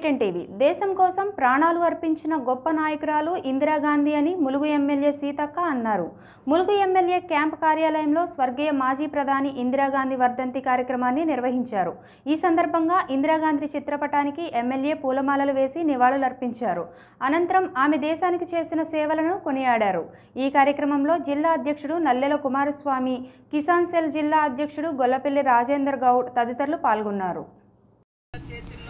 ఏటెన్ TV దేశం కోసం ప్రాణాలు అర్పించిన గొప్ప నాయకురాలు ఇందిరాగాంధీ అని ములుగు ఎమ్మెల్యే సీతక్క అన్నారు ములుగు ఎమ్మెల్యే క్యాంప్ కార్యాలయంలో స్వర్గీయ మాజీ ప్రధాని ఇందిరాగాంధీ వర్ధంతి కార్యక్రమాన్ని నిర్వహించారు ఈ సందర్భంగా ఇందిరాగాంధీ చిత్రపటానికి ఎమ్మెల్యే పూలమాలలు వేసి నివాళులర్పించారు అనంతరం ఆమె దేశానికి చేసిన సేవలను కొనియాడారు ఈ కార్యక్రమంలో జిల్లా అధ్యక్షుడు నల్లెల కుమారస్వామి కిసాన్ సెల్ జిల్లా అధ్యక్షుడు గొల్లపల్లి రాజేందర్ గౌడ్ తదితరులు పాల్గొన్నారు చేతుల్లో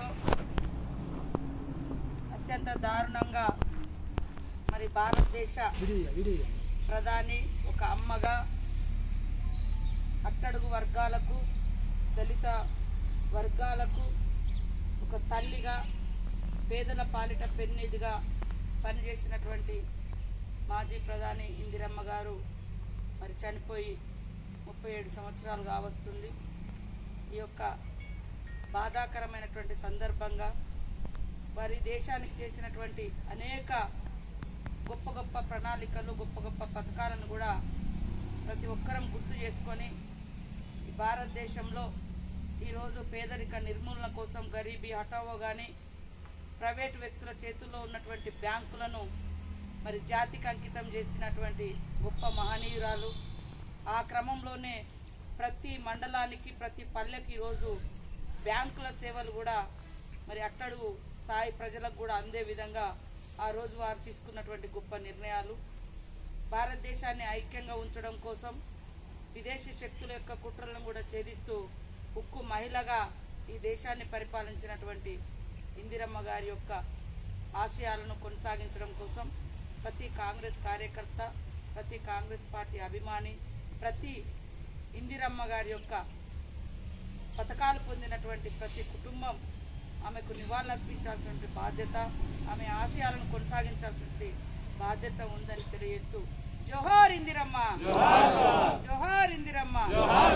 అత్యంత దారుణంగా మరి భారతదేశ ప్రధాని ఒక అమ్మగా అట్టడుగు వర్గాలకు దళిత వర్గాలకు ఒక తల్లిగా పేదల పాలిట పెన్నిదిగా పనిచేసినటువంటి మాజీ ప్రధాని ఇందిరమ్మ గారు మరి చనిపోయి ముప్పై ఏడు సంవత్సరాలు కావస్తుంది ఈ యొక్క బాధాకరమైనటువంటి సందర్భంగా వారి దేశానికి చేసినటువంటి అనేక గొప్ప గొప్ప ప్రణాళికలు గొప్ప గొప్ప పథకాలను కూడా ప్రతి ఒక్కరం గుర్తు చేసుకొని ఈ భారతదేశంలో ఈరోజు పేదరిక నిర్మూలన కోసం గరీబీ హఠావో కానీ ప్రైవేటు వ్యక్తుల చేతుల్లో ఉన్నటువంటి బ్యాంకులను మరి జాతికి అంకితం చేసినటువంటి గొప్ప మహనీయురాలు ఆ క్రమంలోనే ప్రతి మండలానికి ప్రతి పల్లెకి ఈరోజు బ్యాంకుల సేవలు కూడా మరి అట్టడుగు స్థాయి ప్రజలకు కూడా అందే విధంగా ఆ రోజు వారు తీసుకున్నటువంటి గొప్ప నిర్ణయాలు భారతదేశాన్ని ఐక్యంగా ఉంచడం కోసం విదేశీ శక్తుల యొక్క కుట్రలను కూడా ఛేదిస్తూ ఉక్కు మహిళగా ఈ దేశాన్ని పరిపాలించినటువంటి ఇందిరమ్మ గారి యొక్క ఆశయాలను కొనసాగించడం కోసం ప్రతి కాంగ్రెస్ కార్యకర్త ప్రతి కాంగ్రెస్ పార్టీ అభిమాని ప్రతి ఇందిరమ్మ గారి యొక్క పథకాలు పొందినటువంటి ప్రతి కుటుంబం ఆమెకు నివాళులర్పించాల్సిన బాధ్యత ఆమె ఆశయాలను కొనసాగించాల్సిన బాధ్యత ఉందని తెలియజేస్తూ జోహార్ ఇందిరమ్మ జోహార్ ఇందిరమ్మ